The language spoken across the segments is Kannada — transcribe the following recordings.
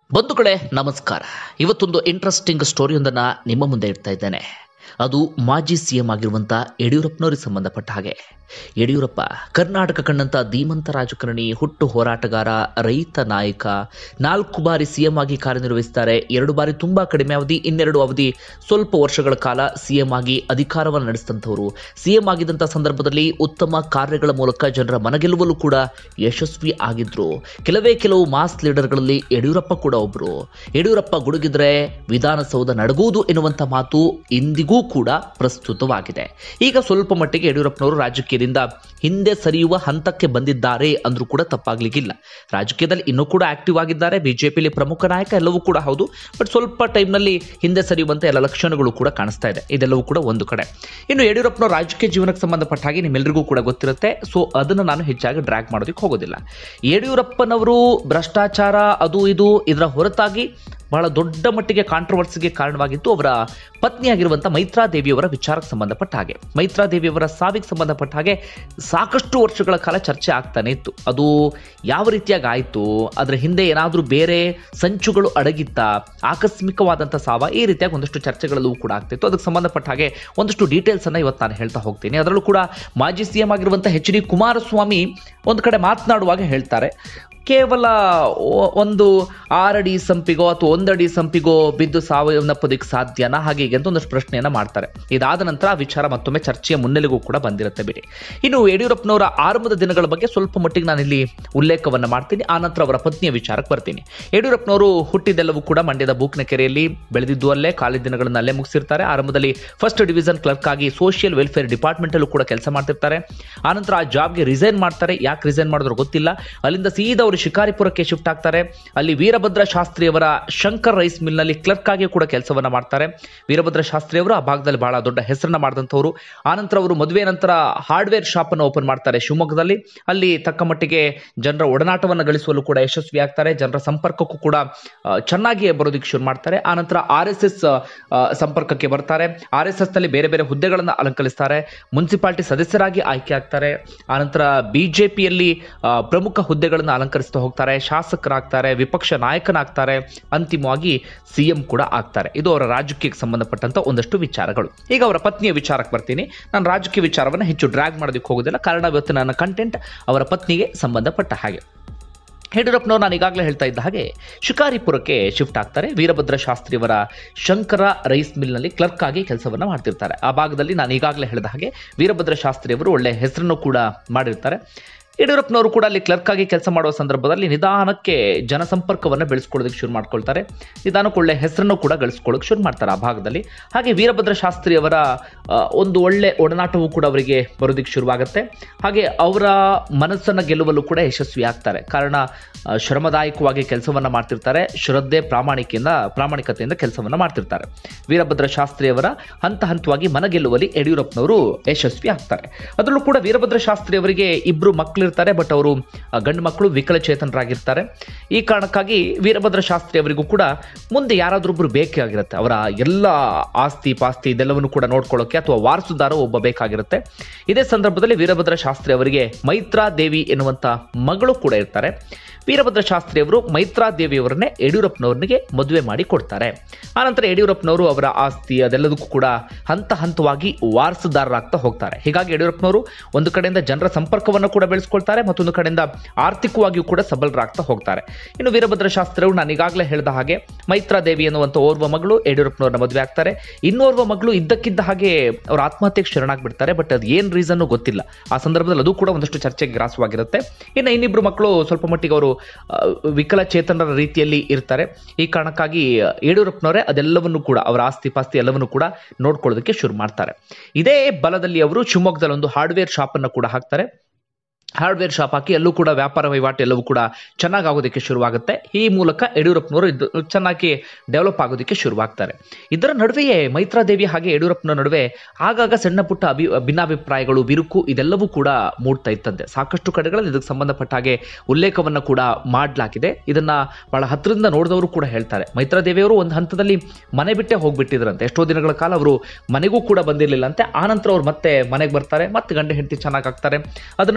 ಬಂಧುಗಳೇ ನಮಸ್ಕಾರ ಇವತ್ತೊಂದು ಇಂಟ್ರೆಸ್ಟಿಂಗ್ ಸ್ಟೋರಿಯೊಂದನ್ನು ನಿಮ್ಮ ಮುಂದೆ ಇಡ್ತಾ ಇದ್ದೇನೆ ಅದು ಮಾಜಿ ಸಿ ಎಂ ಆಗಿರುವಂಥ ಯಡಿಯೂರಪ್ಪನವರಿಗೆ ಸಂಬಂಧಪಟ್ಟ ಹಾಗೆ ಯಡಿಯೂರಪ್ಪ ಕರ್ನಾಟಕ ಕಂಡಂಥ ಧೀಮಂತ ರಾಜಕಾರಣಿ ಹುಟ್ಟು ಹೋರಾಟಗಾರ ರೈತ ನಾಯಕ ನಾಲ್ಕು ಬಾರಿ ಸಿ ಎಂ ಆಗಿ ಕಾರ್ಯನಿರ್ವಹಿಸ್ತಾರೆ ಎರಡು ಬಾರಿ ತುಂಬಾ ಕಡಿಮೆ ಅವಧಿ ಇನ್ನೆರಡು ಅವಧಿ ಸ್ವಲ್ಪ ವರ್ಷಗಳ ಕಾಲ ಸಿ ಎಂ ಆಗಿ ಅಧಿಕಾರವನ್ನು ನಡೆಸಿದಂಥವರು ಸಿ ಎಂ ಆಗಿದ್ದಂಥ ಸಂದರ್ಭದಲ್ಲಿ ಉತ್ತಮ ಕಾರ್ಯಗಳ ಮೂಲಕ ಜನರ ಮನಗೆಲ್ಲುವಲ್ಲೂ ಕೂಡ ಯಶಸ್ವಿ ಆಗಿದ್ರು ಕೆಲವೇ ಕೆಲವು ಮಾಸ್ ಲೀಡರ್ಗಳಲ್ಲಿ ಯಡಿಯೂರಪ್ಪ ಕೂಡ ಒಬ್ರು ಯಡಿಯೂರಪ್ಪ ಗುಡುಗಿದ್ರೆ ವಿಧಾನಸೌಧ ನಡಗುವುದು ಎನ್ನುವಂಥ ಮಾತು ಇಂದಿಗೂ ಕೂಡ ಪ್ರಸ್ತುತವಾಗಿದೆ ಈಗ ಸ್ವಲ್ಪ ಮಟ್ಟಿಗೆ ಯಡಿಯೂರಪ್ಪನವರು ರಾಜಕೀಯದಿಂದ ಹಿಂದೆ ಸರಿಯುವ ಹಂತಕ್ಕೆ ಬಂದಿದ್ದಾರೆ ಅಂದ್ರೂ ಕೂಡ ತಪ್ಪಾಗ್ಲಿಕ್ಕಿಲ್ಲ ರಾಜಕೀಯದಲ್ಲಿ ಇನ್ನೂ ಕೂಡ ಆಕ್ಟಿವ್ ಆಗಿದ್ದಾರೆ ಬಿಜೆಪಿಯಲ್ಲಿ ಪ್ರಮುಖ ನಾಯಕ ಎಲ್ಲವೂ ಕೂಡ ಹೌದು ಬಟ್ ಸ್ವಲ್ಪ ಟೈಮ್ನಲ್ಲಿ ಹಿಂದೆ ಸರಿಯುವಂತ ಎಲ್ಲ ಲಕ್ಷಣಗಳು ಕೂಡ ಕಾಣಿಸ್ತಾ ಇದೆ ಇದೆಲ್ಲವೂ ಕೂಡ ಒಂದು ಕಡೆ ಇನ್ನು ಯಡಿಯೂರಪ್ಪನವರ ರಾಜಕೀಯ ಜೀವನಕ್ಕೆ ಸಂಬಂಧಪಟ್ಟ ಹಾಗೆ ನಿಮ್ಮೆಲ್ಲರಿಗೂ ಕೂಡ ಗೊತ್ತಿರುತ್ತೆ ಸೊ ಅದನ್ನು ನಾನು ಹೆಚ್ಚಾಗಿ ಡ್ರ್ಯಾಗ್ ಮಾಡೋದಕ್ಕೆ ಹೋಗೋದಿಲ್ಲ ಯಡಿಯೂರಪ್ಪನವರು ಭ್ರಷ್ಟಾಚಾರ ಅದು ಇದು ಇದರ ಹೊರತಾಗಿ ಬಹಳ ದೊಡ್ಡ ಮಟ್ಟಿಗೆ ಕಾಂಟ್ರವರ್ಸಿಗೆ ಕಾರಣವಾಗಿತ್ತು ಅವರ ಪತ್ನಿಯಾಗಿರುವಂಥ ಮೈತ್ರಾ ದೇವಿಯವರ ವಿಚಾರಕ್ಕೆ ಸಂಬಂಧಪಟ್ಟ ಹಾಗೆ ಮೈತ್ರಾ ದೇವಿಯವರ ಸಾವಿಗೆ ಸಂಬಂಧಪಟ್ಟ ಹಾಗೆ ಸಾಕಷ್ಟು ವರ್ಷಗಳ ಕಾಲ ಚರ್ಚೆ ಆಗ್ತಾನೆ ಇತ್ತು ಅದು ಯಾವ ರೀತಿಯಾಗಿ ಆಯಿತು ಅದರ ಹಿಂದೆ ಏನಾದರೂ ಬೇರೆ ಸಂಚುಗಳು ಅಡಗಿತ್ತ ಆಕಸ್ಮಿಕವಾದಂಥ ಸಾವ ಈ ರೀತಿಯಾಗಿ ಒಂದಷ್ಟು ಚರ್ಚೆಗಳಲ್ಲೂ ಕೂಡ ಆಗ್ತಿತ್ತು ಅದಕ್ಕೆ ಸಂಬಂಧಪಟ್ಟ ಹಾಗೆ ಒಂದಷ್ಟು ಡೀಟೇಲ್ಸ್ ಅನ್ನ ಇವತ್ತು ನಾನು ಹೇಳ್ತಾ ಹೋಗ್ತೀನಿ ಅದರಲ್ಲೂ ಕೂಡ ಮಾಜಿ ಸಿ ಎಂ ಆಗಿರುವಂಥ ಎಚ್ ಡಿ ಕುಮಾರಸ್ವಾಮಿ ಒಂದು ಕಡೆ ಮಾತನಾಡುವಾಗ ಹೇಳ್ತಾರೆ ಕೇವಲ ಒ- ಒಂದು ಆರಡಿ ಸಂಪಿಗೋ ಅಥವಾ ಒಂದಡಿ ಸಂಪಿಗೋ ಬಿದ್ದು ಸಾವನ್ನಪ್ಪೋದಕ್ಕೆ ಸಾಧ್ಯನಾ ಹಾಗೆ ಹೀಗೆ ಅಂತ ಒಂದಷ್ಟು ಪ್ರಶ್ನೆಯನ್ನ ಮಾಡ್ತಾರೆ ಇದಾದ ನಂತರ ಆ ವಿಚಾರ ಮತ್ತೊಮ್ಮೆ ಚರ್ಚೆಯ ಮುನ್ನೆಲೆಗೂ ಕೂಡ ಬಂದಿರುತ್ತೆ ಬಿಡಿ ಇನ್ನು ಯಡಿಯೂರಪ್ಪನವರ ಆರಂಭದ ದಿನಗಳ ಬಗ್ಗೆ ಸ್ವಲ್ಪ ಮಟ್ಟಿಗೆ ನಾನು ಇಲ್ಲಿ ಉಲ್ಲೇಖವನ್ನ ಮಾಡ್ತೀನಿ ಆನಂತರ ಅವರ ಪತ್ನಿಯ ವಿಚಾರಕ್ಕೆ ಬರ್ತೀನಿ ಯಡಿಯೂರಪ್ಪನವರು ಹುಟ್ಟಿದೆಲ್ಲವೂ ಕೂಡ ಮಂಡ್ಯದ ಬೂಕ್ನಕೆರೆಯಲ್ಲಿ ಬೆಳೆದಿದ್ದು ಅಲ್ಲೇ ಕಾಲೇಜ್ ದಿನಗಳನ್ನು ಅಲ್ಲೇ ಮುಗಿಸಿರ್ತಾರೆ ಆರಂಭದಲ್ಲಿ ಫಸ್ಟ್ ಡಿವಿಷನ್ ಕ್ಲರ್ಕ್ ಆಗಿ ಸೋಷಿಯಲ್ ವೆಲ್ಫೇರ್ ಡಿಪಾರ್ಟ್ಮೆಂಟ್ ಅಲ್ಲೂ ಕೂಡ ಕೆಲಸ ಮಾಡ್ತಿರ್ತಾರೆ ಆನಂತರ ಆ ಜಾಬ್ಗೆ ರಿಸೈನ್ ಮಾಡ್ತಾರೆ ಯಾಕೆ ರಿಸೈನ್ ಮಾಡಿದ್ರು ಗೊತ್ತಿಲ್ಲ ಅಲ್ಲಿಂದ ಸೀದಾ ಅವರು ಶಿಕಾರಿಪುರಕ್ಕೆ ಶಿಫ್ಟ್ ಆಗ್ತಾರೆ ಅಲ್ಲಿ ವೀರಭದ್ರ ಶಾಸ್ತ್ರಿಯವರ ಶಂಕರ್ ರೈಸ್ ಮಿಲ್ನಲ್ಲಿ ಕ್ಲರ್ಕ್ ಆಗಿ ಕೂಡ ಕೆಲಸವನ್ನ ಮಾಡ್ತಾರೆ ವೀರಭದ್ರ ಶಾಸ್ತ್ರಿ ಅವರು ಆ ಭಾಗದಲ್ಲಿ ಬಹಳ ದೊಡ್ಡ ಹೆಸರನ್ನ ಮಾಡಿದಂಥವ್ರು ಆನಂತರ ಅವರು ಮದುವೆ ನಂತರ ಹಾರ್ಡ್ವೇರ್ ಶಾಪ್ ಅನ್ನು ಓಪನ್ ಮಾಡ್ತಾರೆ ಶಿವಮೊಗ್ಗದಲ್ಲಿ ಅಲ್ಲಿ ತಕ್ಕ ಮಟ್ಟಿಗೆ ಜನರ ಒಡನಾಟವನ್ನು ಗಳಿಸುವಲ್ಲೂ ಕೂಡ ಯಶಸ್ವಿ ಆಗ್ತಾರೆ ಜನರ ಸಂಪರ್ಕಕ್ಕೂ ಕೂಡ ಆ, ಚೆನ್ನಾಗಿ ಬರೋದಕ್ಕೆ ಶುರು ಮಾಡ್ತಾರೆ ಆನಂತರ ಆರ್ ಎಸ್ ಎಸ್ ಸಂಪರ್ಕಕ್ಕೆ ಬರ್ತಾರೆ ಆರ್ ಎಸ್ ಎಸ್ ನಲ್ಲಿ ಬೇರೆ ಬೇರೆ ಹುದ್ದೆಗಳನ್ನು ಅಲಂಕರಿಸ್ತಾರೆ ಮುನ್ಸಿಪಾಲಿಟಿ ಸದಸ್ಯರಾಗಿ ಆಯ್ಕೆ ಆಗ್ತಾರೆ ಆನಂತರ ಬಿಜೆಪಿಯಲ್ಲಿ ಪ್ರಮುಖ ಹುದ್ದೆಗಳನ್ನು ಅಲಂಕರಿಸ್ತಾ ಹೋಗ್ತಾರೆ ಶಾಸಕರಾಗ್ತಾರೆ ವಿಪಕ್ಷ ನಾಯಕನಾಗ್ತಾರೆ ಅಂತಿಮವಾಗಿ ಸಿಎಂ ಕೂಡ ಆಗ್ತಾರೆ ಇದು ಅವರ ರಾಜಕೀಯಕ್ಕೆ ಸಂಬಂಧಪಟ್ಟಂತ ಒಂದಷ್ಟು ವಿಚಾರಗಳು ಈಗ ಅವರ ಪತ್ನಿಯ ವಿಚಾರಕ್ಕೆ ಬರ್ತೀನಿ ನಾನು ರಾಜಕೀಯ ವಿಚಾರವನ್ನು ಹೆಚ್ಚು ಡ್ರ್ಯಾಗ್ ಮಾಡೋದಕ್ಕೆ ಹೋಗೋದಿಲ್ಲ ಕಾರಣ ಇವತ್ತು ನನ್ನ ಕಂಟೆಂಟ್ ಅವರ ಪತ್ನಿಗೆ ಸಂಬಂಧಪಟ್ಟ ಹಾಗೆ ಯಡಿಯೂರಪ್ಪನವರು ನಾನು ಈಗಾಗಲೇ ಹೇಳ್ತಾ ಇದ್ದ ಹಾಗೆ ಶಿಕಾರಿಪುರಕ್ಕೆ ಶಿಫ್ಟ್ ಆಗ್ತಾರೆ ವೀರಭದ್ರ ಶಾಸ್ತ್ರಿಯವರ ಶಂಕರ ರೈಸ್ ಮಿಲ್ನಲ್ಲಿ ಕ್ಲರ್ಕ್ ಆಗಿ ಕೆಲಸವನ್ನ ಮಾಡ್ತಿರ್ತಾರೆ ಆ ಭಾಗದಲ್ಲಿ ನಾನು ಈಗಾಗಲೇ ಹೇಳಿದ ಹಾಗೆ ವೀರಭದ್ರ ಶಾಸ್ತ್ರಿಯವರು ಒಳ್ಳೆ ಹೆಸರನ್ನು ಕೂಡ ಮಾಡಿರ್ತಾರೆ ಯಡಿಯೂರಪ್ಪನವರು ಕೂಡ ಅಲ್ಲಿ ಕ್ಲರ್ಕ್ ಆಗಿ ಕೆಲಸ ಮಾಡುವ ಸಂದರ್ಭದಲ್ಲಿ ನಿಧಾನಕ್ಕೆ ಜನಸಂಪರ್ಕವನ್ನು ಬೆಳೆಸ್ಕೊಳ್ಳೋದಕ್ಕೆ ಶುರು ಮಾಡ್ಕೊಳ್ತಾರೆ ನಿಧಾನಕ್ಕೆ ಒಳ್ಳೆ ಹೆಸರನ್ನು ಕೂಡ ಗಳಿಸ್ಕೊಳ್ಳೋಕೆ ಶುರು ಮಾಡ್ತಾರೆ ಆ ಭಾಗದಲ್ಲಿ ಹಾಗೆ ವೀರಭದ್ರ ಶಾಸ್ತ್ರಿ ಅವರ ಆ, ಒಂದು ಒಳ್ಳೆ ಒಡನಾಟವೂ ಕೂಡ ಅವರಿಗೆ ಬರೋದಕ್ಕೆ ಶುರುವಾಗುತ್ತೆ ಹಾಗೆ ಅವರ ಮನಸ್ಸನ್ನು ಗೆಲ್ಲುವಲ್ಲೂ ಕೂಡ ಯಶಸ್ವಿ ಆಗ್ತಾರೆ ಕಾರಣ ಆ, ಶ್ರಮದಾಯಕವಾಗಿ ಕೆಲಸವನ್ನ ಮಾಡ್ತಿರ್ತಾರೆ ಶ್ರದ್ಧೆ ಪ್ರಾಮಾಣಿಕೆಯಿಂದ ಪ್ರಾಮಾಣಿಕತೆಯಿಂದ ಕೆಲಸವನ್ನ ಮಾಡ್ತಿರ್ತಾರೆ ವೀರಭದ್ರ ಶಾಸ್ತ್ರಿ ಅವರ ಹಂತ ಹಂತವಾಗಿ ಮನಗೆಲ್ಲುವಲ್ಲಿ ಯಡಿಯೂರಪ್ಪನವರು ಯಶಸ್ವಿ ಆಗ್ತಾರೆ ಅದರಲ್ಲೂ ಕೂಡ ವೀರಭದ್ರ ಶಾಸ್ತ್ರಿ ಅವರಿಗೆ ಇಬ್ರು ಮಕ್ಕಳಿರ್ತಾರೆ ಬಟ್ ಅವರು ಆ, ಗಂಡು ಮಕ್ಕಳು ವಿಕಲಚೇತನರಾಗಿರ್ತಾರೆ ಈ ಕಾರಣಕ್ಕಾಗಿ ವೀರಭದ್ರ ಶಾಸ್ತ್ರಿ ಅವರಿಗೂ ಕೂಡ ಮುಂದೆ ಯಾರಾದ್ರೊಬ್ರು ಬೇಕೇ ಆಗಿರುತ್ತೆ ಅವರ ಎಲ್ಲ ಆಸ್ತಿ ಪಾಸ್ತಿ ಇದೆಲ್ಲವನ್ನು ಕೂಡ ನೋಡ್ಕೊಳ್ಳೋಕೆ ಅಥವಾ ವಾರಸುದಾರ ಒಬ್ಬ ಬೇಕಾಗಿರುತ್ತೆ ಇದೇ ಸಂದರ್ಭದಲ್ಲಿ ವೀರಭದ್ರ ಶಾಸ್ತ್ರಿ ಅವರಿಗೆ ಮೈತ್ರಾ ದೇವಿ ಎನ್ನುವಂತ ಮಗಳು ಕೂಡ ಇರ್ತಾರೆ ವೀರಭದ್ರ ಶಾಸ್ತ್ರಿ ಅವರು ಮೈತ್ರಾ ದೇವಿಯವರನ್ನೇ ಯಡಿಯೂರಪ್ಪನವರಿಗೆ ಮದುವೆ ಮಾಡಿ ಕೊಡ್ತಾರೆ ಆನಂತರ ಯಡಿಯೂರಪ್ಪನವರು ಅವರ ಆಸ್ತಿ ಅದೆಲ್ಲದಕ್ಕೂ ಕೂಡ ಹಂತ ಹಂತವಾಗಿ ವಾರಸುದಾರರಾಗ್ತಾ ಹೋಗ್ತಾರೆ ಹೀಗಾಗಿ ಯಡಿಯೂರಪ್ಪನವರು ಒಂದು ಕಡೆಯಿಂದ ಜನರ ಸಂಪರ್ಕವನ್ನು ಕೂಡ ಬೆಳೆಸ್ಕೊಳ್ತಾರೆ ಮತ್ತೊಂದು ಕಡೆಯಿಂದ ಆರ್ಥಿಕವಾಗಿಯೂ ಕೂಡ ಸಬಲರಾಗ್ತಾ ಹೋಗ್ತಾರೆ ಇನ್ನು ವೀರಭದ್ರ ಶಾಸ್ತ್ರಿ ಅವರು ನಾನು ಈಗಾಗಲೇ ಹೇಳಿದ ಹಾಗೆ ಮೈತ್ರಾ ದೇವಿ ಎನ್ನುವಂತ ಓರ್ವ ಮಗಳು ಯಡಿಯೂರಪ್ಪನವ್ರನ್ನ ಮದುವೆ ಆಗ್ತಾರೆ ಇನ್ನೋರ್ವ ಮಗಳು ಇದ್ದಕ್ಕಿದ್ದ ಹಾಗೆ ಅವ್ರ ಆತ್ಮಹತ್ಯೆಗೆ ಶರಣಾಗ್ಬಿಡ್ತಾರೆ ಬಟ್ ಅದು ಏನು ರೀಸನ್ ಗೊತ್ತಿಲ್ಲ ಆ ಸಂದರ್ಭದಲ್ಲಿ ಅದು ಕೂಡ ಒಂದಷ್ಟು ಚರ್ಚೆಗೆ ಗ್ರಾಸವಾಗಿರುತ್ತೆ ಇನ್ನು ಇನ್ನಿಬ್ರು ಮಕ್ಕಳು ಸ್ವಲ್ಪ ಮಟ್ಟಿಗೆ ಅವರು ಆ, ವಿಕಲಚೇತನರ ರೀತಿಯಲ್ಲಿ ಇರ್ತಾರೆ ಈ ಕಾರಣಕ್ಕಾಗಿ ಯಡಿಯೂರಪ್ಪನವರೇ ಅದೆಲ್ಲವನ್ನು ಕೂಡ ಅವರ ಆಸ್ತಿ ಪಾಸ್ತಿ ಎಲ್ಲವನ್ನು ಕೂಡ ನೋಡ್ಕೊಳ್ಳೋದಕ್ಕೆ ಶುರು ಮಾಡ್ತಾರೆ ಇದೇ ಬಲದಲ್ಲಿ ಅವರು ಶಿವಮೊಗ್ಗದಲ್ಲಿ ಒಂದು ಹಾರ್ಡ್ವೇರ್ ಶಾಪ್ ಅನ್ನು ಕೂಡ ಹಾಕ್ತಾರೆ ಹಾರ್ಡ್ವೇರ್ ಶಾಪ್ ಹಾಕಿ ಎಲ್ಲೂ ಕೂಡ ವ್ಯಾಪಾರ ವಹಿವಾಟು ಎಲ್ಲವೂ ಕೂಡ ಚೆನ್ನಾಗಿ ಆಗೋದಕ್ಕೆ ಶುರುವಾಗುತ್ತೆ ಈ ಮೂಲಕ ಯಡಿಯೂರಪ್ಪನವರು ಇದು ಚೆನ್ನಾಗಿ ಡೆವಲಪ್ ಆಗೋದಕ್ಕೆ ಶುರುವಾಗ್ತಾರೆ ಇದರ ನಡುವೆಯೇ ಮೈತ್ರಾದೇವಿ ಹಾಗೆ ಯಡಿಯೂರಪ್ಪನ ನಡುವೆ ಆಗಾಗ ಸಣ್ಣ ಪುಟ್ಟ ಅಭಿ ಭಿನ್ನಾಭಿಪ್ರಾಯಗಳು ಬಿರುಕು ಇದೆಲ್ಲವೂ ಕೂಡ ಮೂಡ್ತಾ ಇತ್ತಂತೆ ಸಾಕಷ್ಟು ಕಡೆಗಳಲ್ಲಿ ಇದಕ್ಕೆ ಸಂಬಂಧಪಟ್ಟ ಹಾಗೆ ಉಲ್ಲೇಖವನ್ನು ಕೂಡ ಮಾಡಲಾಗಿದೆ ಇದನ್ನ ಬಹಳ ಹತ್ತಿರದಿಂದ ನೋಡಿದವರು ಕೂಡ ಹೇಳ್ತಾರೆ ಮೈತ್ರಾದೇವಿಯವರು ಒಂದು ಹಂತದಲ್ಲಿ ಮನೆ ಬಿಟ್ಟೆ ಹೋಗ್ಬಿಟ್ಟಿದ್ರಂತೆ ಎಷ್ಟೋ ದಿನಗಳ ಕಾಲ ಅವರು ಮನೆಗೂ ಕೂಡ ಬಂದಿರಲಿಲ್ಲ ಅಂತೆ ಆನಂತರ ಅವ್ರು ಮತ್ತೆ ಮನೆಗೆ ಬರ್ತಾರೆ ಮತ್ತೆ ಗಂಡ ಹೆಂಡತಿ ಚೆನ್ನಾಗಿ ಆಗ್ತಾರೆ ಅದರ ನಡುವೆಯೂ ಕೂಡ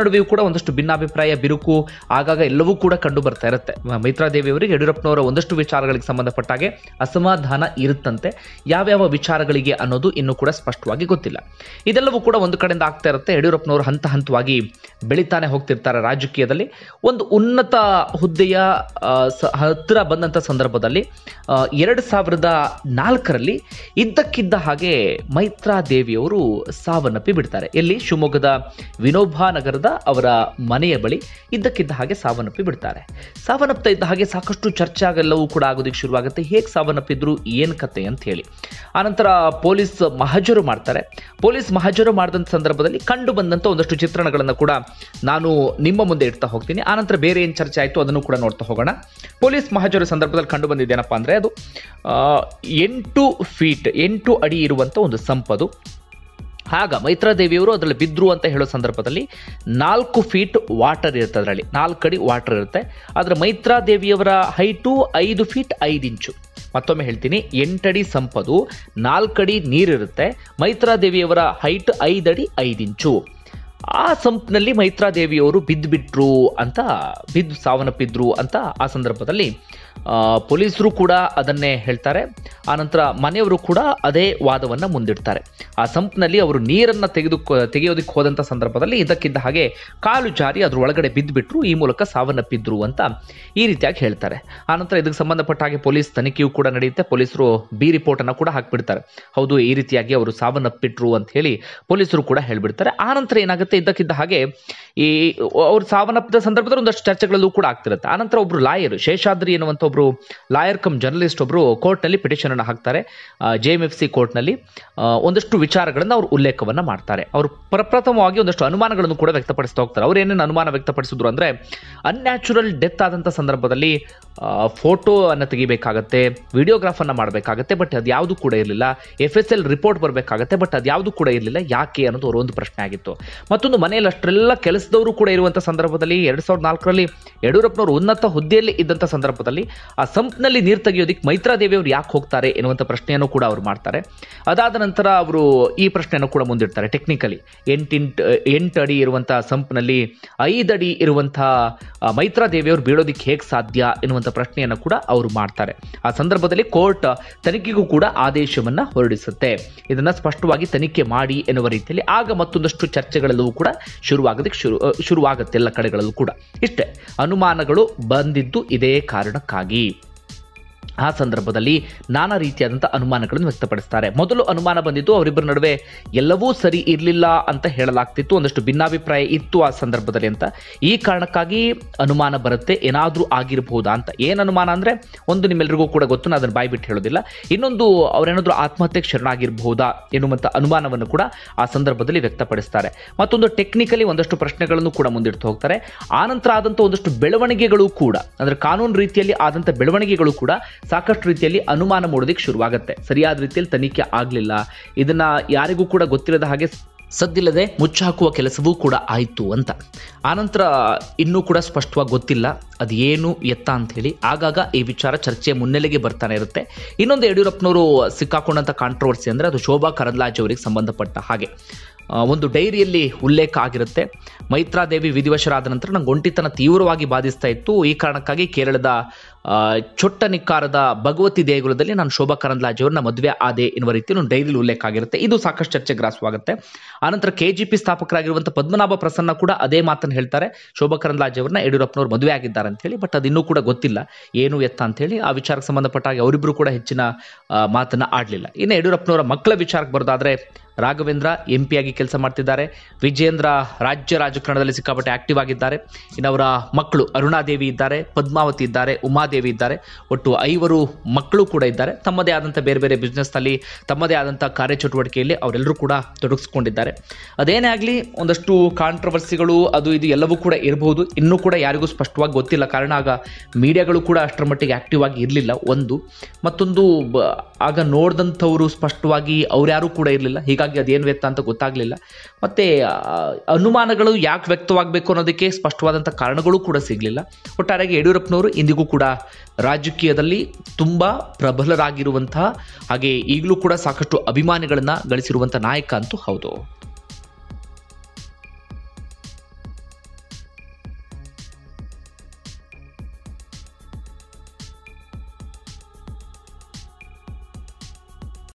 ಒಂದಷ್ಟು ಭಿನ್ನಾಭಿಪ್ರಾಯ ಬಿರುಕು ಆಗಾಗ ಎಲ್ಲವೂ ಕೂಡ ಕಂಡು ಬರ್ತಾ ಇರುತ್ತೆ ಮ- ಮೈತ್ರಾದೇವಿ ಅವರಿಗೆ ಯಡಿಯೂರಪ್ಪನವರ ಒಂದಷ್ಟು ವಿಚಾರಗಳಿಗೆ ಸಂಬಂಧಪಟ್ಟ ಹಾಗೆ ಅಸಮಾಧಾನ ಇರುತ್ತಂತೆ ಯಾವ್ಯಾವ ವಿಚಾರಗಳಿಗೆ ಅನ್ನೋದು ಇನ್ನೂ ಕೂಡ ಸ್ಪಷ್ಟವಾಗಿ ಗೊತ್ತಿಲ್ಲ ಇದೆಲ್ಲವೂ ಕೂಡ ಒಂದು ಕಡೆಯಿಂದ ಆಗ್ತಾ ಇರುತ್ತೆ ಯಡಿಯೂರಪ್ಪನವರು ಹಂತ ಹಂತವಾಗಿ ಬೆಳಿತಾನೆ ಹೋಗ್ತಿರ್ತಾರೆ ರಾಜಕೀಯದಲ್ಲಿ ಒಂದು ಉನ್ನತ ಹುದ್ದೆಯ ಆ, ಸ- ಹತ್ತಿರ ಬಂದಂಥ ಸಂದರ್ಭದಲ್ಲಿ ಆ, ಎರಡು ಸಾವಿರದ ನಾಲ್ಕರಲ್ಲಿ ಇದ್ದಕ್ಕಿದ್ದ ಹಾಗೆ ಮೈತ್ರಾ ದೇವಿಯವರು ಸಾವನ್ನಪ್ಪಿ ಬಿಡ್ತಾರೆ ಎಲ್ಲಿ ಶಿವಮೊಗ್ಗದ ವಿನೋಬಾ ನಗರದ ಅವರ ಮನೆಯ ಬಳಿ ಇದ್ದಕ್ಕಿದ್ದ ಹಾಗೆ ಸಾವನ್ನಪ್ಪಿ ಬಿಡ್ತಾರೆ ಸಾವನ್ನಪ್ತಾ ಇದ್ದ ಹಾಗೆ ಸಾಕಷ್ಟು ಚರ್ಚೆ ಆಗೆಲ್ಲವೂ ಕೂಡ ಆಗೋದಕ್ಕೆ ಶುರುವಾಗುತ್ತೆ ಹೇಗೆ ಸಾವನ್ನಪ್ಪಿದ್ರು ಏನು ಕತೆ ಅಂತ ಹೇಳಿ ಆನಂತರ ಪೊಲೀಸ್ ಮಹಜರು ಮಾಡ್ತಾರೆ ಪೊಲೀಸ್ ಮಹಜರು ಮಾಡಿದಂಥ ಸಂದರ್ಭದಲ್ಲಿ ಕಂಡು ಬಂದಂಥ ಒಂದಷ್ಟು ಚಿತ್ರಣಗಳನ್ನು ಕೂಡ ನಾನು ನಿಮ್ಮ ಮುಂದೆ ಇಡ್ತಾ ಹೋಗ್ತೀನಿ ಆನಂತರ ಬೇರೆ ಏನು ಚರ್ಚೆ ಆಯಿತು ಅದನ್ನು ಕೂಡ ನೋಡ್ತಾ ಹೋಗೋಣ ಪೊಲೀಸ್ ಮಹಜರು ಸಂದರ್ಭದಲ್ಲಿ ಕಂಡು ಬಂದಿದ್ದೇನಪ್ಪ ಅಂದರೆ ಅದು ಆ, ಎಂಟು ಫೀಟ್ ಎಂಟು ಅಡಿ ಇರುವಂಥ ಒಂದು ಸಂಪದು ಆಗ ಮೈತ್ರಾದೇವಿಯವರು ಅದರಲ್ಲಿ ಬಿದ್ರು ಅಂತ ಹೇಳೋ ಸಂದರ್ಭದಲ್ಲಿ ನಾಲ್ಕು ಫೀಟ್ ವಾಟರ್ ಇರುತ್ತೆ ಅದರಲ್ಲಿ ನಾಲ್ಕು ಅಡಿ ವಾಟರ್ ಇರುತ್ತೆ ಆದರೆ ಮೈತ್ರಾದೇವಿಯವರ ಹೈಟು ಐದು ಫೀಟ್ ಐದು ಇಂಚು ಮತ್ತೊಮ್ಮೆ ಹೇಳ್ತೀನಿ ಎಂಟಡಿ ಸಂಪದು ನಾಲ್ಕಡಿ ನೀರಿರುತ್ತೆ ಮೈತ್ರಾದೇವಿಯವರ ಹೈಟ್ ಐದಡಿ ಐದು ಇಂಚು ಆ ಸಂಪ್ನಲ್ಲಿ ಮೈತ್ರಾದೇವಿಯವರು ಬಿದ್ದುಬಿಟ್ರು ಅಂತ ಬಿದ್ದು ಸಾವನ್ನಪ್ಪಿದ್ರು ಅಂತ ಆ ಸಂದರ್ಭದಲ್ಲಿ ಆ, ಪೊಲೀಸರು ಕೂಡ ಅದನ್ನೇ ಹೇಳ್ತಾರೆ ಆನಂತರ ಮನೆಯವರು ಕೂಡ ಅದೇ ವಾದವನ್ನು ಮುಂದಿಡ್ತಾರೆ ಆ ಸಂಪ್ನಲ್ಲಿ ಅವರು ನೀರನ್ನು ತೆಗೆದು ತೆಗೆಯೋದಕ್ಕೆ ಹೋದಂಥ ಸಂದರ್ಭದಲ್ಲಿ ಇದಕ್ಕಿದ್ದ ಹಾಗೆ ಕಾಲು ಜಾರಿ ಅದ್ರ ಒಳಗಡೆ ಬಿದ್ದುಬಿಟ್ರು ಈ ಮೂಲಕ ಸಾವನ್ನಪ್ಪಿದ್ರು ಅಂತ ಈ ರೀತಿಯಾಗಿ ಹೇಳ್ತಾರೆ ಆನಂತರ ಇದಕ್ಕೆ ಸಂಬಂಧಪಟ್ಟ ಹಾಗೆ ಪೊಲೀಸ್ ತನಿಖೆಯೂ ಕೂಡ ನಡೆಯುತ್ತೆ ಪೊಲೀಸರು ಬಿ ರಿಪೋರ್ಟನ್ನು ಕೂಡ ಹಾಕ್ಬಿಡ್ತಾರೆ ಹೌದು ಈ ರೀತಿಯಾಗಿ ಅವರು ಸಾವನ್ನಪ್ಪಿಟ್ರು ಅಂತ ಹೇಳಿ ಪೊಲೀಸರು ಕೂಡ ಹೇಳ್ಬಿಡ್ತಾರೆ ಆನಂತರ ಏನಾಗುತ್ತೆ ಇದ್ದಕ್ಕಿದ್ದ ಹಾಗೆ ಈ ಅವ್ರು ಸಾವನ್ನಪ್ಪಿದ ಸಂದರ್ಭದಲ್ಲಿ ಒಂದಷ್ಟು ಚರ್ಚೆಗಳಲ್ಲೂ ಕೂಡ ಆಗ್ತಿರುತ್ತೆ ಆನಂತರ ಒಬ್ರು ಲಾಯರ್ ಶೇಷಾದ್ರಿ ಎನ್ನುವಂಥ ಒಬ್ರು ಲಾಯರ್ ಕಮ್ ಜರ್ನಲಿಸ್ಟ್ ಒಬ್ರು ಕೋರ್ಟ್ನಲ್ಲಿ ಪಿಟಿಷನ್ ಅನ್ನು ಹಾಕ್ತಾರೆ ಜೆ ಎಮ್ ಎಫ್ ಸಿ ಕೋರ್ಟ್ನಲ್ಲಿ ಆ, ಒಂದಷ್ಟು ವಿಚಾರಗಳನ್ನು ಅವರು ಉಲ್ಲೇಖವನ್ನು ಮಾಡ್ತಾರೆ ಅವರು ಪ್ರಪ್ರಥಮವಾಗಿ ಒಂದಷ್ಟು ಅನುಮಾನಗಳನ್ನು ಕೂಡ ವ್ಯಕ್ತಪಡಿಸ್ತಾ ಹೋಗ್ತಾರೆ ಅವ್ರು ಏನೇನು ಅನುಮಾನ ವ್ಯಕ್ತಪಡಿಸಿದ್ರು ಅಂದರೆ ಅನ್ಯಾಚುರಲ್ ಡೆತ್ ಆದಂಥ ಸಂದರ್ಭದಲ್ಲಿ ಫೋಟೋ ಅನ್ನು ತೆಗಿಬೇಕಾಗತ್ತೆ ವಿಡಿಯೋಗ್ರಾಫನ್ನು ಮಾಡಬೇಕಾಗತ್ತೆ ಬಟ್ ಅದು ಯಾವುದು ಕೂಡ ಇರಲಿಲ್ಲ ಎಫ್ ಎಸ್ ಎಲ್ ರಿಪೋರ್ಟ್ ಬರಬೇಕಾಗತ್ತೆ ಬಟ್ ಅದು ಯಾವುದು ಕೂಡ ಇರಲಿಲ್ಲ ಯಾಕೆ ಅನ್ನೋದು ಅವರ ಒಂದು ಪ್ರಶ್ನೆ ಆಗಿತ್ತು ಮತ್ತೊಂದು ಮನೆಯಲ್ಲಿ ಅಷ್ಟೆಲ್ಲ ಕೆಲಸದವರು ಕೂಡ ಇರುವಂಥ ಸಂದರ್ಭದಲ್ಲಿ ಎರಡು ಸಾವಿರದ ನಾಲ್ಕರಲ್ಲಿ ಯಡಿಯೂರಪ್ಪನವರು ಉನ್ನತ ಹುದ್ದೆಯಲ್ಲಿ ಇದ್ದಂಥ ಸಂದರ್ಭದಲ್ಲಿ ಆ ಸಂಪ್ನಲ್ಲಿ ನೀರು ತೆಗೆಯೋದಕ್ಕೆ ಮೈತ್ರಾದೇವಿ ಅವರು ಯಾಕೆ ಹೋಗ್ತಾರೆ ಎನ್ನುವಂಥ ಪ್ರಶ್ನೆಯನ್ನು ಕೂಡ ಅವರು ಮಾಡ್ತಾರೆ ಅದಾದ ನಂತರ ಅವರು ಈ ಪ್ರಶ್ನೆಯನ್ನು ಕೂಡ ಮುಂದಿಡ್ತಾರೆ ಟೆಕ್ನಿಕಲಿ ಎಂಟೆಂಟು ಎಂಟು ಅಡಿ ಇರುವಂಥ ಸಂಪ್ನಲ್ಲಿ ಐದು ಅಡಿ ಇರುವಂಥ ಮೈತ್ರಾದೇವಿಯವರು ಬೀಳೋದಕ್ಕೆ ಹೇಗೆ ಸಾಧ್ಯ ಎನ್ನುವಂಥ ಪ್ರಶ್ನೆಯನ್ನು ಕೂಡ ಅವರು ಮಾಡ್ತಾರೆ ಆ ಸಂದರ್ಭದಲ್ಲಿ ಕೋರ್ಟ್ ತನಿಖೆಗೂ ಕೂಡ ಆದೇಶವನ್ನು ಹೊರಡಿಸುತ್ತೆ ಇದನ್ನು ಸ್ಪಷ್ಟವಾಗಿ ತನಿಖೆ ಮಾಡಿ ಎನ್ನುವ ರೀತಿಯಲ್ಲಿ ಆಗ ಮತ್ತೊಂದಷ್ಟು ಚರ್ಚೆಗಳೆಲ್ಲವೂ ಕೂಡ ಶುರುವಾಗೋದಕ್ಕೆ ಶುರು ಅ, ಶುರುವಾಗುತ್ತೆ ಎಲ್ಲ ಕಡೆಗಳಲ್ಲೂ ಕೂಡ ಇಷ್ಟೇ ಅನುಮಾನಗಳು ಬಂದಿದ್ದು ಇದೇ ಕಾರಣಕ್ಕಾಗಿ ಆ ಸಂದರ್ಭದಲ್ಲಿ ನಾನಾ ರೀತಿಯಾದಂಥ ಅನುಮಾನಗಳನ್ನು ವ್ಯಕ್ತಪಡಿಸ್ತಾರೆ ಮೊದಲು ಅನುಮಾನ ಬಂದಿದ್ದು ಅವರಿಬ್ಬರ ನಡುವೆ ಎಲ್ಲವೂ ಸರಿ ಇರಲಿಲ್ಲ ಅಂತ ಹೇಳಲಾಗ್ತಿತ್ತು ಒಂದಷ್ಟು ಭಿನ್ನಾಭಿಪ್ರಾಯ ಇತ್ತು ಆ ಸಂದರ್ಭದಲ್ಲಿ ಅಂತ ಈ ಕಾರಣಕ್ಕಾಗಿ ಅನುಮಾನ ಬರುತ್ತೆ ಏನಾದರೂ ಆಗಿರಬಹುದಾ ಅಂತ ಏನು ಅನುಮಾನ ಅಂದರೆ ಒಂದು ನಿಮ್ಮೆಲ್ಲರಿಗೂ ಕೂಡ ಗೊತ್ತು ನಾನು ಅದನ್ನು ಬಾಯಿ ಬಿಟ್ಟು ಹೇಳೋದಿಲ್ಲ ಇನ್ನೊಂದು ಅವರೇನಾದರೂ ಆತ್ಮಹತ್ಯೆಗೆ ಶರಣಾಗಿರಬಹುದಾ ಎನ್ನುವಂಥ ಅನುಮಾನವನ್ನು ಕೂಡ ಆ ಸಂದರ್ಭದಲ್ಲಿ ವ್ಯಕ್ತಪಡಿಸ್ತಾರೆ ಮತ್ತೊಂದು ಟೆಕ್ನಿಕಲಿ ಒಂದಷ್ಟು ಪ್ರಶ್ನೆಗಳನ್ನು ಕೂಡ ಮುಂದಿಡ್ತಾ ಹೋಗ್ತಾರೆ ಆನಂತರ ಆದಂಥ ಒಂದಷ್ಟು ಬೆಳವಣಿಗೆಗಳು ಕೂಡ ಅಂದರೆ ಕಾನೂನು ರೀತಿಯಲ್ಲಿ ಆದಂಥ ಬೆಳವಣಿಗೆಗಳು ಕೂಡ ಸಾಕಷ್ಟು ರೀತಿಯಲ್ಲಿ ಅನುಮಾನ ಮೂಡೋದಕ್ಕೆ ಶುರುವಾಗುತ್ತೆ ಸರಿಯಾದ ರೀತಿಯಲ್ಲಿ ತನಿಖೆ ಆಗಲಿಲ್ಲ ಇದನ್ನ ಯಾರಿಗೂ ಕೂಡ ಗೊತ್ತಿರದ ಹಾಗೆ ಸದ್ದಿಲ್ಲದೆ ಮುಚ್ಚಾಕುವ ಕೆಲಸವೂ ಕೂಡ ಆಯಿತು ಅಂತ ಆನಂತರ ಇನ್ನೂ ಕೂಡ ಸ್ಪಷ್ಟವಾಗಿ ಗೊತ್ತಿಲ್ಲ ಅದು ಏನು ಎತ್ತ ಅಂತ ಹೇಳಿ ಆಗಾಗ ಈ ವಿಚಾರ ಚರ್ಚೆ ಮುನ್ನೆಲೆಗೆ ಬರ್ತಾನೆ ಇರುತ್ತೆ ಇನ್ನೊಂದು ಯಡಿಯೂರಪ್ಪನವರು ಸಿಕ್ಕಾಕೊಂಡಂಥ ಕಾಂಟ್ರವರ್ಸಿ ಅಂದರೆ ಅದು ಶೋಭಾ ಕರಂದ್ಲಾಜೆ ಅವರಿಗೆ ಸಂಬಂಧಪಟ್ಟ ಹಾಗೆ ಆ, ಒಂದು ಡೈರಿಯಲ್ಲಿ ಉಲ್ಲೇಖ ಆಗಿರುತ್ತೆ ಮೈತ್ರಾದೇವಿ ವಿಧಿವಶರಾದ ನಂತರ ನಂಗೆ ಒಂಟಿತನ ತೀವ್ರವಾಗಿ ಬಾಧಿಸ್ತಾ ಇತ್ತು ಈ ಕಾರಣಕ್ಕಾಗಿ ಕೇರಳದ ಆ, ಚೊಟ್ಟ ನಿಕ್ಕಾರದ ಭಗವತಿ ದೇಗುಲದಲ್ಲಿ ನಾನು ಶೋಭಾ ಕರಂದ್ಲಾಜೆ ಅವ್ರನ್ನ ಮದುವೆ ಆದೆ ಎನ್ನುವ ರೀತಿ ಒಂದು ಡೈರಿಲಿ ಉಲ್ಲೇಖ ಆಗಿರುತ್ತೆ ಇದು ಸಾಕಷ್ಟು ಚರ್ಚೆ ಗ್ರಾಸವಾಗುತ್ತೆ ಆನಂತರ ಕೆ ಜಿ ಪಿ ಸ್ಥಾಪಕರಾಗಿರುವಂಥ ಪದ್ಮನಾಭ ಪ್ರಸನ್ನ ಕೂಡ ಅದೇ ಮಾತನ್ನು ಹೇಳ್ತಾರೆ ಶೋಭಾ ಕರಂದ್ಲಾಜೆ ಅವ್ರನ್ನ ಯಡಿಯೂರಪ್ಪನವ್ರು ಮದುವೆ ಆಗಿದ್ದಾರೆ ಅಂತ ಹೇಳಿ ಬಟ್ ಅದು ಇನ್ನೂ ಕೂಡ ಗೊತ್ತಿಲ್ಲ ಏನು ಎತ್ತ ಅಂತ ಹೇಳಿ ಆ ವಿಚಾರಕ್ಕೆ ಸಂಬಂಧಪಟ್ಟ ಹಾಗೆ ಅವರಿಬ್ಬರು ಕೂಡ ಹೆಚ್ಚಿನ ಆ, ಮಾತನ್ನ ಆಡಲಿಲ್ಲ ಇನ್ನು ಯಡಿಯೂರಪ್ಪನವರ ಮಕ್ಕಳ ವಿಚಾರಕ್ಕೆ ಬರೋದಾದ್ರೆ ರಾಘವೇಂದ್ರ ಎಂ ಆಗಿ ಕೆಲಸ ಮಾಡ್ತಿದ್ದಾರೆ ವಿಜೇಂದ್ರ ರಾಜ್ಯ ರಾಜಕಾರಣದಲ್ಲಿ ಸಿಕ್ಕಾಪಟ್ಟೆ ಆಕ್ಟಿವ್ ಆಗಿದ್ದಾರೆ ಇನ್ನು ಅವರ ಮಕ್ಕಳು ಅರುಣಾದೇವಿ ಇದ್ದಾರೆ ಪದ್ಮಾವತಿ ಇದ್ದಾರೆ ಉಮಾದೇವಿ ಇದ್ದಾರೆ ಒಟ್ಟು ಐವರು ಮಕ್ಕಳು ಕೂಡ ಇದ್ದಾರೆ ತಮ್ಮದೇ ಆದಂಥ ಬೇರೆ ಬೇರೆ ಬಿಸ್ನೆಸ್ನಲ್ಲಿ ತಮ್ಮದೇ ಆದಂಥ ಕಾರ್ಯಚಟುವಟಿಕೆಯಲ್ಲಿ ಅವರೆಲ್ಲರೂ ಕೂಡ ತೊಡಗಿಸ್ಕೊಂಡಿದ್ದಾರೆ ಅದೇನೇ ಆಗಲಿ ಒಂದಷ್ಟು ಕಾಂಟ್ರವರ್ಸಿಗಳು ಅದು ಇದು ಎಲ್ಲವೂ ಕೂಡ ಇರಬಹುದು ಇನ್ನೂ ಕೂಡ ಯಾರಿಗೂ ಸ್ಪಷ್ಟವಾಗಿ ಗೊತ್ತಿಲ್ಲ ಕಾರಣ ಆಗ ಮೀಡಿಯಾಗಳು ಕೂಡ ಅಷ್ಟರ ಮಟ್ಟಿಗೆ ಆಕ್ಟಿವ್ ಆಗಿ ಇರಲಿಲ್ಲ ಒಂದು ಮತ್ತೊಂದು ಬ- ಆಗ ನೋಡಿದಂಥವರು ಸ್ಪಷ್ಟವಾಗಿ ಅವ್ರ್ಯಾರೂ ಕೂಡ ಇರಲಿಲ್ಲ ಹೀಗಾಗಿ ಅದೇನು ವ್ಯಕ್ತ ಅಂತ ಗೊತ್ತಾಗಲಿಲ್ಲ ಮತ್ತು ಅನುಮಾನಗಳು ಯಾಕೆ ವ್ಯಕ್ತವಾಗಬೇಕು ಅನ್ನೋದಕ್ಕೆ ಸ್ಪಷ್ಟವಾದಂಥ ಕಾರಣಗಳು ಕೂಡ ಸಿಗಲಿಲ್ಲ ಒಟ್ಟಾರೆಯಾಗಿ ಯಡಿಯೂರಪ್ಪನವರು ಇಂದಿಗೂ ಕೂಡ ರಾಜಕೀಯದಲ್ಲಿ ತುಂಬ ಪ್ರಬಲರಾಗಿರುವಂತಹ ಹಾಗೆ ಈಗಲೂ ಕೂಡ ಸಾಕಷ್ಟು ಅಭಿಮಾನಿಗಳನ್ನು ಗಳಿಸಿರುವಂಥ ನಾಯಕ ಅಂತೂ ಹೌದು